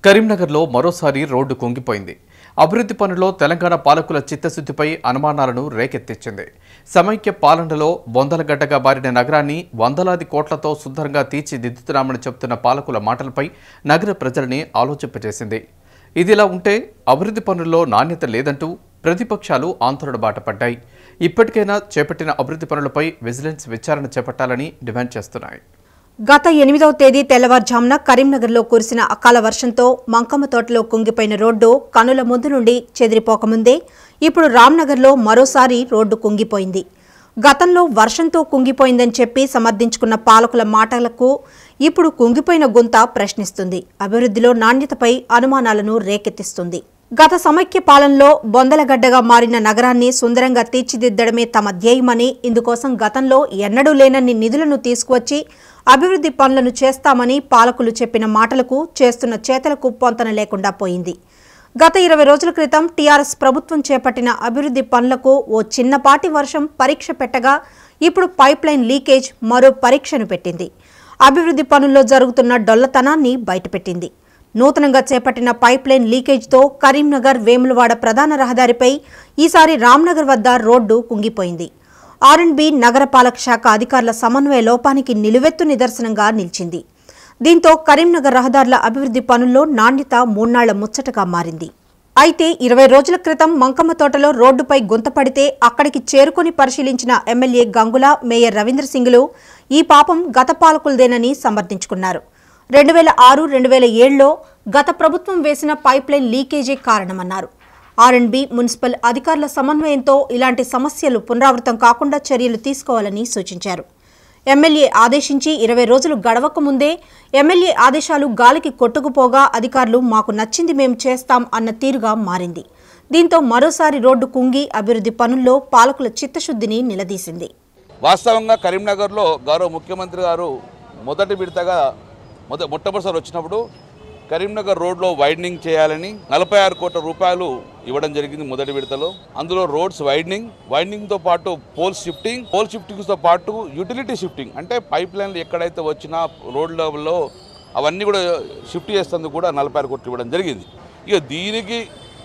కరీంనగర్లో మరోసారి రోడ్డు కుంగిపోయింది అభివృద్ధి పనుల్లో తెలంగాణ పాలకుల చిత్తశుద్ధిపై అనుమానాలను రేకెత్తించింది సమైక్య పాలనలో బొందలగడ్డగా మారిన నగరాన్ని వందలాది కోట్లతో సుందరంగా తీర్చిదిద్దుతున్నామని చెబుతున్న పాలకుల మాటలపై నగర ప్రజల్ని ఆలోచింపజేసింది ఇదిలా ఉంటే అభివృద్ధి పనుల్లో నాణ్యత లేదంటూ ప్రతిపక్షాలు ఆందోళన బాట పడ్డాయి ఇప్పటికైనా చేపట్టిన అభివృద్ధి పనులపై విజిలెన్స్ విచారణ చేపట్టాలని డిమాండ్ చేస్తున్నాయి గత ఎనిమిదవ తేదీ తెల్లవారుజామున కరీంనగర్లో కురిసిన అకాల వర్షంతో మంకమ్మ తోటలో కుంగిపోయిన రోడ్డు కనుల ముందు నుండి చెదిరిపోకముందే ఇప్పుడు రామ్నగర్లో మరోసారి రోడ్డు కుంగిపోయింది గతంలో వర్షంతో కుంగిపోయిందని చెప్పి సమర్థించుకున్న పాలకుల మాటలకు ఇప్పుడు కుంగిపోయిన గుంత ప్రశ్నిస్తుంది అభివృద్ధిలో నాణ్యతపై అనుమానాలను రేకెత్తిస్తుంది గత సమైక్య పాలనలో బొందలగడ్డగా మారిన నగరాన్ని సుందరంగా తీర్చిదిద్దడమే తమ ధ్యేయమని ఇందుకోసం గతంలో ఎన్నడూ లేనన్ని నిధులను తీసుకువచ్చి అభివృద్ధి పనులను చేస్తామని పాలకులు చెప్పిన మాటలకు చేస్తున్న చేతలకు పొంతన లేకుండా పోయింది గత ఇరవై రోజుల క్రితం టీఆర్ఎస్ ప్రభుత్వం చేపట్టిన అభివృద్ధి పనులకు ఓ చిన్నపాటి వర్షం పరీక్ష పెట్టగా ఇప్పుడు పైప్ లైన్ లీకేజ్ మరో పరీక్షను పెట్టింది అభివృద్ధి పనుల్లో జరుగుతున్న డొల్లతనాన్ని బయటపెట్టింది నూతనంగా చేపట్టిన పైప్ లైన్ లీకేజ్తో కరీంనగర్ వేములవాడ ప్రధాన రహదారిపై ఈసారి రామ్నగర్ వద్ద రోడ్డు కుంగిపోయింది ఆర్ఎండ్బి నగరపాలక శాఖ అధికారుల సమన్వయ లోపానికి నిలువెత్తు నిదర్శనంగా నిలిచింది దీంతో కరీంనగర్ రహదారుల అభివృద్ధి పనుల్లో నాణ్యత మూన్నాళ్ల ముచ్చటగా మారింది అయితే ఇరవై రోజుల క్రితం మంకమ్మ తోటలో రోడ్డుపై గుంతపడితే అక్కడికి చేరుకుని పరిశీలించిన ఎమ్మెల్యే గంగుల మేయర్ రవీంద్ర సింగ్లు ఈ పాపం గత పాలకులదేనని సమర్థించుకున్నారు రెండు వేల ఆరు రెండు వేల ఏడులో గత ప్రభుత్వం వేసిన పైప్ లైన్ లీకేజీ కారణమన్నారు ఆర్ఎండ్బి మున్సిపల్ అధికారుల సమన్వయంతో ఇలాంటి సమస్యలు పునరావృతం కాకుండా చర్యలు తీసుకోవాలని సూచించారు ఎమ్మెల్యే ఆదేశించి ఇరవై రోజులు గడవక ముందే ఎమ్మెల్యే ఆదేశాలు గాలికి కొట్టుకుపోగా అధికారులు మాకు నచ్చింది మేం చేస్తాం అన్న తీరుగా మారింది దీంతో మరోసారి రోడ్డు కుంగి అభివృద్ధి పనుల్లో పాలకుల చిత్తశుద్ధిని నిలదీసింది వాస్తవంగా కరీంనగర్లో గౌరవ ముఖ్యమంత్రి గారు మొదటి విడతగా మొద మొట్టమొదటిసారి వచ్చినప్పుడు కరీంనగర్ రోడ్లో వైడనింగ్ చేయాలని నలభై ఆరు కోట్ల రూపాయలు ఇవ్వడం జరిగింది మొదటి విడతలో అందులో రోడ్స్ వైడనింగ్ వైడనింగ్తో పాటు పోల్ షిఫ్టింగ్ పోల్ షిఫ్టింగ్తో పాటు యూటిలిటీ షిఫ్టింగ్ అంటే పైప్ లైన్లు ఎక్కడైతే వచ్చినా రోడ్ లెవెల్లో అవన్నీ కూడా షిఫ్ట్ చేసేందుకు కూడా నలభై ఆరు కోట్లు ఇవ్వడం జరిగింది ఇక దీనికి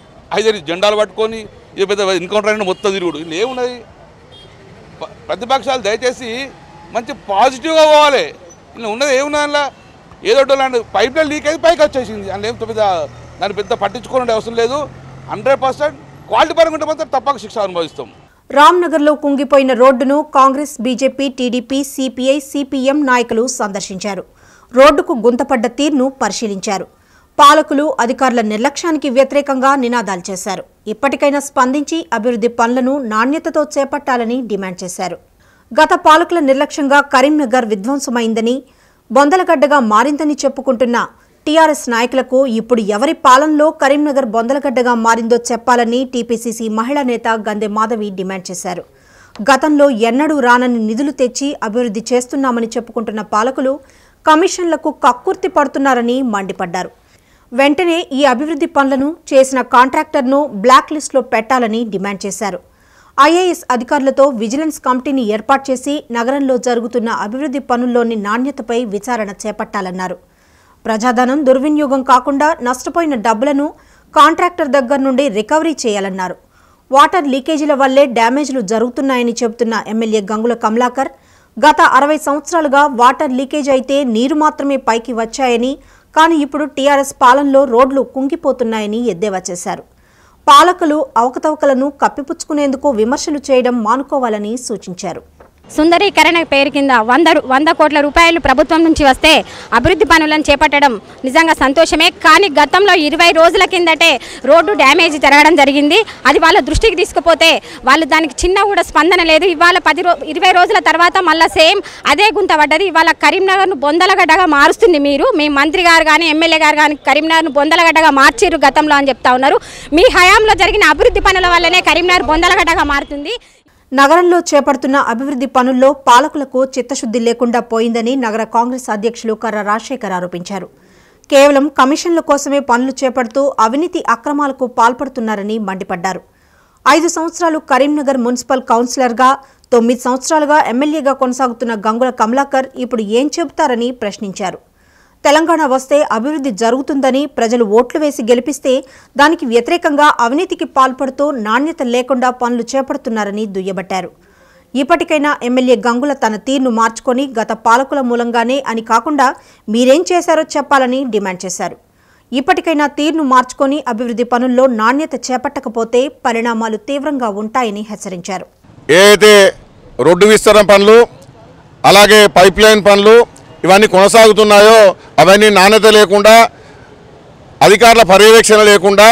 ఐదు జెండాలు పట్టుకొని ఇది పెద్ద ఎన్కౌంటర్ అయిన మొత్తం తిరుగుడు ఇది ఏమున్నది ప- ప్రతిపక్షాలు దయచేసి మంచి పాజిటివ్గా పోవాలి ఇలా ఉన్నది ఏమున్నది అందులో ఏదో ఒకటి లాంటి పైప్ లైన్ లీక్ అయితే పైకి వచ్చేసింది అందులో ఏం పెద్ద దాన్ని పెద్ద పట్టించుకోవాలంటే అవసరం లేదు హండ్రెడ్ పర్సెంట్ క్వాలిటీ పరంగా ఉంటే మాత్రం తప్పక శిక్ష అనుభవిస్తాం రామ్నగర్లో కుంగిపోయిన రోడ్డును Congress BJP TDP CPI CPM నాయకులు సందర్శించారు రోడ్డుకు గుంతపడ్డ తీరును పరిశీలించారు పాలకులు అధికారుల నిర్లక్ష్యానికి వ్యతిరేకంగా నినాదాలు చేశారు ఇప్పటికైనా స్పందించి అభివృద్ధి పనులను నాణ్యతతో చేపట్టాలని డిమాండ్ చేశారు గత పాలకుల నిర్లక్ష్యంగా కరీంనగర్ విధ్వంసమైందని బొందలగడ్డగా మారిందని చెప్పుకుంటున్న టీఆర్ఎస్ నాయకులకు ఇప్పుడు ఎవరి పాలనలో కరీంనగర్ బొందలగడ్డగా మారిందో చెప్పాలని టీపీసీసీ మహిళా నేత గందె మాధవి డిమాండ్ చేశారు గతంలో ఎన్నడూ రానని నిధులు తెచ్చి అభివృద్ధి చేస్తున్నామని చెప్పుకుంటున్న పాలకులు కమిషన్లకు కక్కుర్తి పడుతున్నారని మండిపడ్డారు వెంటనే ఈ అభివృద్ధి పనులను చేసిన కాంట్రాక్టర్ను బ్లాక్ లిస్టులో పెట్టాలని డిమాండ్ చేశారు ఐఏఎస్ అధికారులతో విజిలెన్స్ కమిటీని ఏర్పాటు చేసి నగరంలో జరుగుతున్న అభివృద్ధి పనుల్లోని నాణ్యతపై విచారణ చేపట్టాలన్నారు ప్రజాధనం దుర్వినియోగం కాకుండా నష్టపోయిన డబ్బులను కాంట్రాక్టర్ దగ్గర నుండి రికవరీ చేయాలన్నారు వాటర్ లీకేజీల వల్లే డ్యామేజ్లు జరుగుతున్నాయని చెబుతున్న ఎమ్మెల్యే గంగుల కమలాకర్ గత అరవై సంవత్సరాలుగా వాటర్ లీకేజ్ అయితే నీరు మాత్రమే పైకి వచ్చాయని కానీ ఇప్పుడు టీఆర్ఎస్ పాలనలో రోడ్లు కుంగిపోతున్నాయని ఎద్దేవా చేశారు పాలకులు అవకతవకలను కప్పిపుచ్చుకునేందుకు విమర్శలు చేయడం మానుకోవాలని సూచించారు సుందరీకరణ పేరు కింద వంద రు- వంద కోట్ల రూపాయలు ప్రభుత్వం నుంచి వస్తే అభివృద్ధి పనులను చేపట్టడం నిజంగా సంతోషమే కానీ గతంలో ఇరవై రోజుల కిందటే రోడ్డు డ్యామేజ్ జరగడం జరిగింది అది వాళ్ళ దృష్టికి తీసుకుపోతే వాళ్ళు దానికి చిన్న కూడా స్పందన లేదు ఇవాళ పది రో ఇరవై రోజుల తర్వాత మళ్ళీ సేమ్ అదే గుంత పడ్డది ఇవాళ కరీంనగర్ను బొందలగడ్డగా మారుస్తుంది మీరు మీ మంత్రి గారు కానీ ఎమ్మెల్యే గారు కానీ కరీంనగర్ను బొందలగడ్డగా మార్చిర్రు గతంలో అని చెప్తా ఉన్నారు మీ హయాంలో జరిగిన అభివృద్ధి పనుల వల్లనే కరీంనగర్ బొందలగడ్డగా మారుతుంది నగరంలో చేపడుతున్న అభివృద్ధి పనుల్లో పాలకులకు చిత్తశుద్ధి లేకుండా పోయిందని నగర కాంగ్రెస్ అధ్యక్షులు కర్ర రాజశేఖర్ ఆరోపించారు కేవలం కమిషన్ల కోసమే పనులు చేపడుతూ అవినీతి అక్రమాలకు పాల్పడుతున్నారని మండిపడ్డారు ఐదు సంవత్సరాలు కరీంనగర్ మున్సిపల్ కౌన్సిలర్గా తొమ్మిది సంవత్సరాలుగా ఎమ్మెల్యేగా కొనసాగుతున్న గంగుల కమలాకర్ ఇప్పుడు ఏం చెబుతారని ప్రశ్నించారు తెలంగాణ వస్తే అభివృద్ధి జరుగుతుందని ప్రజలు ఓట్లు వేసి గెలిపిస్తే దానికి వ్యతిరేకంగా అవినీతికి పాల్పడుతూ నాణ్యత లేకుండా పనులు చేపడుతున్నారని దుయ్యబట్టారు ఇప్పటికైనా ఎమ్మెల్యే గంగుల తన తీరును మార్చుకొని గత పాలకుల మూలంగానే అని కాకుండా మీరేం చేశారో చెప్పాలని డిమాండ్ చేశారు ఇప్పటికైనా తీరును మార్చుకొని అభివృద్ధి పనుల్లో నాణ్యత చేపట్టకపోతే పరిణామాలు తీవ్రంగా ఉంటాయని హెచ్చరించారు ఏదైతే రోడ్డు విస్తరణ పనులు అలాగే పైప్ లైన్ పనులు ఇవన్నీ కొనసాగుతున్నాయో అవన్నీ నాణ్యత లేకుండా అధికారుల పర్యవేక్షణ లేకుండా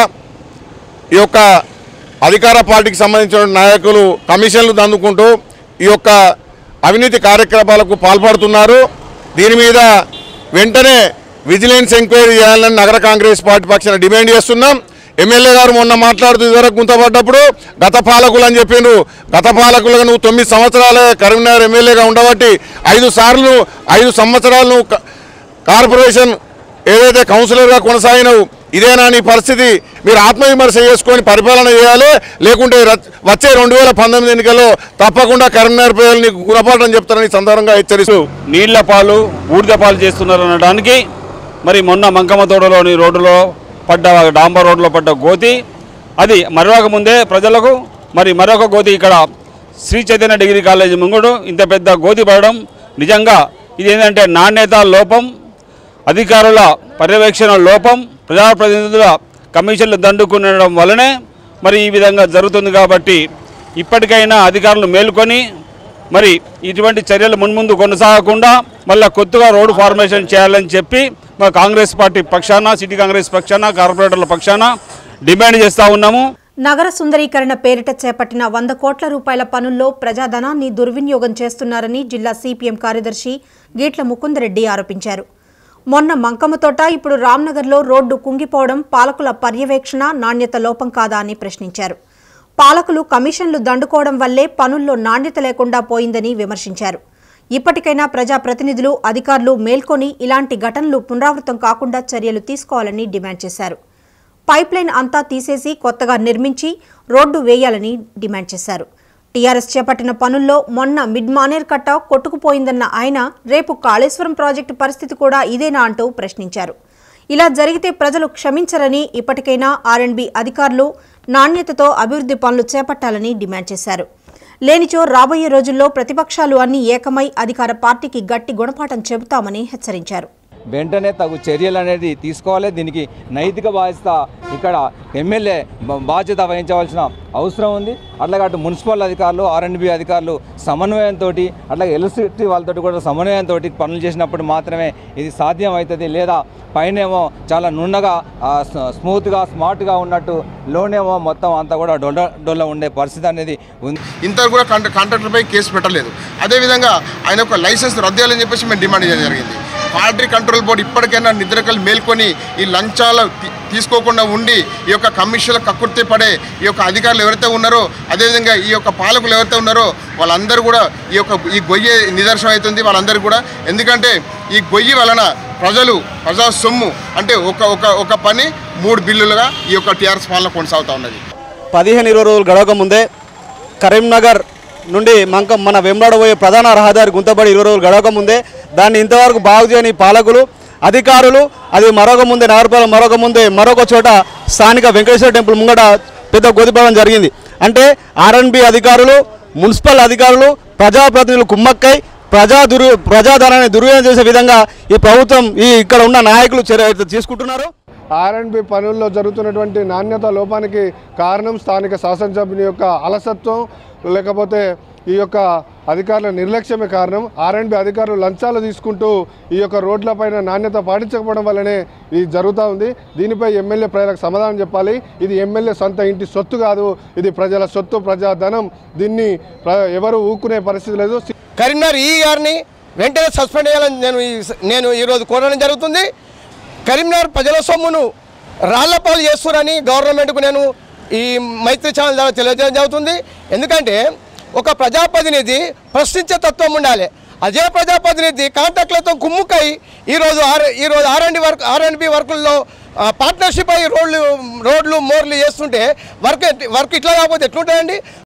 ఈ యొక్క అధికార పార్టీకి సంబంధించిన నాయకులు కమిషన్లు దందుకుంటూ ఈ యొక్క అవినీతి కార్యకలాపాలకు పాల్పడుతున్నారు దీని మీద వెంటనే విజిలెన్స్ ఎంక్వైరీ చేయాలని నగర కాంగ్రెస్ పార్టీ పక్షాన డిమాండ్ చేస్తున్నాం ఎమ్మెల్యే గారు మొన్న మాట్లాడుతూ ఇదివరకు గుంతపడ్డప్పుడు గత పాలకులు అని చెప్పిండ్రు గత పాలకులుగా నువ్వు తొమ్మిది సంవత్సరాలే కరీంనగర్ ఎమ్మెల్యేగా ఉండబట్టి ఐదు సార్లు ఐదు సంవత్సరాలు నువ్వు క- కార్పొరేషన్ ఏదైతే కౌన్సిలర్గా కొనసాగినవు ఇదేనా నీ పరిస్థితి మీరు ఆత్మవిమర్శ చేసుకొని పరిపాలన చేయాలి లేకుంటే ర- వచ్చే రెండు వేల పంతొమ్మిది ఎన్నికల్లో తప్పకుండా కరీంనగర్ ప్రజలు నీకు గుణపాఠం చెప్తారని ఈ సందర్భంగా హెచ్చరిస్తూ నీళ్ల పాలు బూడిద పాలు చేస్తున్నారు అనడానికి మరి మొన్న మంకమ్మ తోటలోని రోడ్డులో పడ్డ డాంబర్ రోడ్లో పడ్డ గోతి అది మరొక ముందే ప్రజలకు మరి మరొక గోతి ఇక్కడ శ్రీ చైతన్య డిగ్రీ కాలేజీ ముంగుడు ఇంత పెద్ద గోతి పడడం నిజంగా ఇది ఏంటంటే నాణ్యత లోపం అధికారుల పర్యవేక్షణ లోపం ప్రజాప్రతినిధుల కమిషన్లు దండుకునడం వల్లనే మరి ఈ విధంగా జరుగుతుంది కాబట్టి ఇప్పటికైనా అధికారులు మేల్కొని మరి ఇటువంటి చర్యలు మున్ముందు కొనసాగకుండా మళ్ళీ కొత్తగా రోడ్డు ఫార్మేషన్ చేయాలని చెప్పి మా కాంగ్రెస్ పార్టీ పక్షాన సిటీ కాంగ్రెస్ పక్షాన కార్పొరేటర్ల పక్షాన డిమాండ్ చేస్తూ ఉన్నాము నగర సుందరీకరణ పేరిట చేపట్టిన వంద కోట్ల రూపాయల పనుల్లో ప్రజాధనాన్ని దుర్వినియోగం చేస్తున్నారని జిల్లా సిపిఎం కార్యదర్శి గీట్ల ముకుందరెడ్డి ఆరోపించారు మొన్న మంకమ్మతోట ఇప్పుడు రామ్నగర్లో రోడ్డు కుంగిపోవడం పాలకుల పర్యవేక్షణ నాణ్యత లోపం కాదా అని ప్రశ్నించారు పాలకులు కమిషన్లు దండుకోవడం వల్లే పనుల్లో నాణ్యత లేకుండా పోయిందని విమర్శించారు ఇప్పటికైనా ప్రజాప్రతినిధులు అధికారులు మేల్కొని ఇలాంటి ఘటనలు పునరావృతం కాకుండా చర్యలు తీసుకోవాలని డిమాండ్ చేశారు పైప్లైన్ అంతా తీసేసి కొత్తగా నిర్మించి రోడ్డు వేయాలని డిమాండ్ చేశారు టీఆర్ఎస్ చేపట్టిన పనుల్లో మొన్న మిడ్ మానేర్ కట్ట కొట్టుకుపోయిందన్న ఆయన రేపు కాళేశ్వరం ప్రాజెక్టు పరిస్థితి కూడా ఇదేనా అంటూ ప్రశ్నించారు ఇలా జరిగితే ప్రజలు క్షమించరని ఇప్పటికైనా ఆర్ఎండ్బి అధికారులు నాణ్యతతో అభివృద్ధి పనులు చేపట్టాలని డిమాండ్ చేశారు లేనిచో రాబోయే రోజుల్లో ప్రతిపక్షాలు అన్ని ఏకమై అధికార పార్టీకి గట్టి గుణపాఠం చెబుతామని హెచ్చరించారు వెంటనే తగు చర్యలు అనేది తీసుకోవాలి దీనికి నైతిక బాధ్యత ఇక్కడ ఎమ్మెల్యే బ- బాధ్యత వహించవలసిన అవసరం ఉంది అట్లాగే అటు మున్సిపల్ అధికారులు ఆర్ఎండ్బి అధికారులు సమన్వయంతో అట్లాగే ఎలక్ట్రిసిటీ వాళ్ళతో కూడా సమన్వయంతో పనులు చేసినప్పుడు మాత్రమే ఇది సాధ్యం అవుతుంది లేదా పైనేమో చాలా నున్నగా ఆ, స్మ- స్మూత్గా స్మార్ట్గా ఉన్నట్టు లోనేమో మొత్తం అంతా కూడా డొల్ల డొల్ల ఉండే పరిస్థితి అనేది ఉంది ఇంత కూడా కాంట్రా కాంట్రాక్టర్పై కేసు పెట్టలేదు అదేవిధంగా ఆయన ఒక లైసెన్స్ రద్దు చేయాలని చెప్పేసి మేము డిమాండ్ చేయడం జరిగింది క్వాలిటీ కంట్రోల్ బోర్డు ఇప్పటికైనా నిద్రకలు మేల్కొని ఈ లంచాలు తీ- తీసుకోకుండా ఉండి ఈ యొక్క కమిషన్ల కక్కుర్తి పడే ఈ యొక్క అధికారులు ఎవరైతే ఉన్నారో అదేవిధంగా ఈ యొక్క పాలకులు ఎవరైతే ఉన్నారో వాళ్ళందరూ కూడా ఈ యొక్క ఈ గొయ్యి నిదర్శనం అవుతుంది వాళ్ళందరూ కూడా ఎందుకంటే ఈ గొయ్యి వలన ప్రజలు ప్రజా సొమ్ము అంటే ఒక ఒక ఒక పని మూడు బిల్లులుగా ఈ యొక్క టీఆర్ఎస్ పాలన కొనసాగుతూ ఉన్నది పదిహేను ఇరవై రోజులు గడవక ముందే కరీంనగర్ నుండి మంక మన వెంబడ పోయే ప్రధాన రహదారి గుంతబడి ఇరవై రోజులు గడవక ముందే దాన్ని ఇంతవరకు బాగు చేయని పాలకులు అధికారులు అది మరొక ముందే నగరపాలెం మరొక ముందే మరొక చోట స్థానిక వెంకటేశ్వర టెంపుల్ ముంగట పెద్ద గొదిపడం జరిగింది అంటే ఆర్ఎన్బి అధికారులు మున్సిపల్ అధికారులు ప్రజాప్రతినిధులు కుమ్మక్కై ప్రజా దురు ప్రజాధనాన్ని దుర్వినియోగం చేసే విధంగా ఈ ప్రభుత్వం ఈ ఇక్కడ ఉన్న నాయకులు చర్య తీసుకుంటున్నారు ఆర్ఎండ్బి పనుల్లో జరుగుతున్నటువంటి నాణ్యత లోపానికి కారణం స్థానిక శాసనసభ్యుని యొక్క అలసత్వం లేకపోతే ఈ యొక్క అధికారుల నిర్లక్ష్యమే కారణం ఆర్ఎండ్బి అధికారులు లంచాలు తీసుకుంటూ ఈ యొక్క రోడ్లపైన నాణ్యత పాటించకపోవడం వల్లనే ఇది జరుగుతూ ఉంది దీనిపై ఎమ్మెల్యే ప్రజలకు సమాధానం చెప్పాలి ఇది ఎమ్మెల్యే సొంత ఇంటి సొత్తు కాదు ఇది ప్రజల సొత్తు ప్రజాధనం దీన్ని ప్ర- ఎవరు ఊకునే పరిస్థితి లేదు కరీంనగర్ ఈ గారిని వెంటనే సస్పెండ్ చేయాలని నేను ఈ నేను ఈరోజు కోరడం జరుగుతుంది కరీంనగర్ ప్రజల సొమ్మును రాళ్లపాలు చేస్తున్నారని గవర్నమెంట్కు నేను ఈ మైత్రి ఛానల్ ద్వారా తెలియజేయడం జరుగుతుంది ఎందుకంటే ఒక ప్రజాప్రతినిధి ప్రశ్నించే తత్వం ఉండాలి అదే ప్రజాప్రతినిధి కాంట్రాక్టులతో కుమ్ముకై ఈరోజు ఆర్ ఈరోజు ఆర్ఎండి వర్క్ ఆర్ఎండ్బి వర్కుల్లో పార్ట్నర్షిప్ అయ్యి రోడ్లు రోడ్లు మోర్లు చేస్తుంటే వర్క్ వర్క్ ఇట్లా కాకపోతే ఎట్లుంటాయండి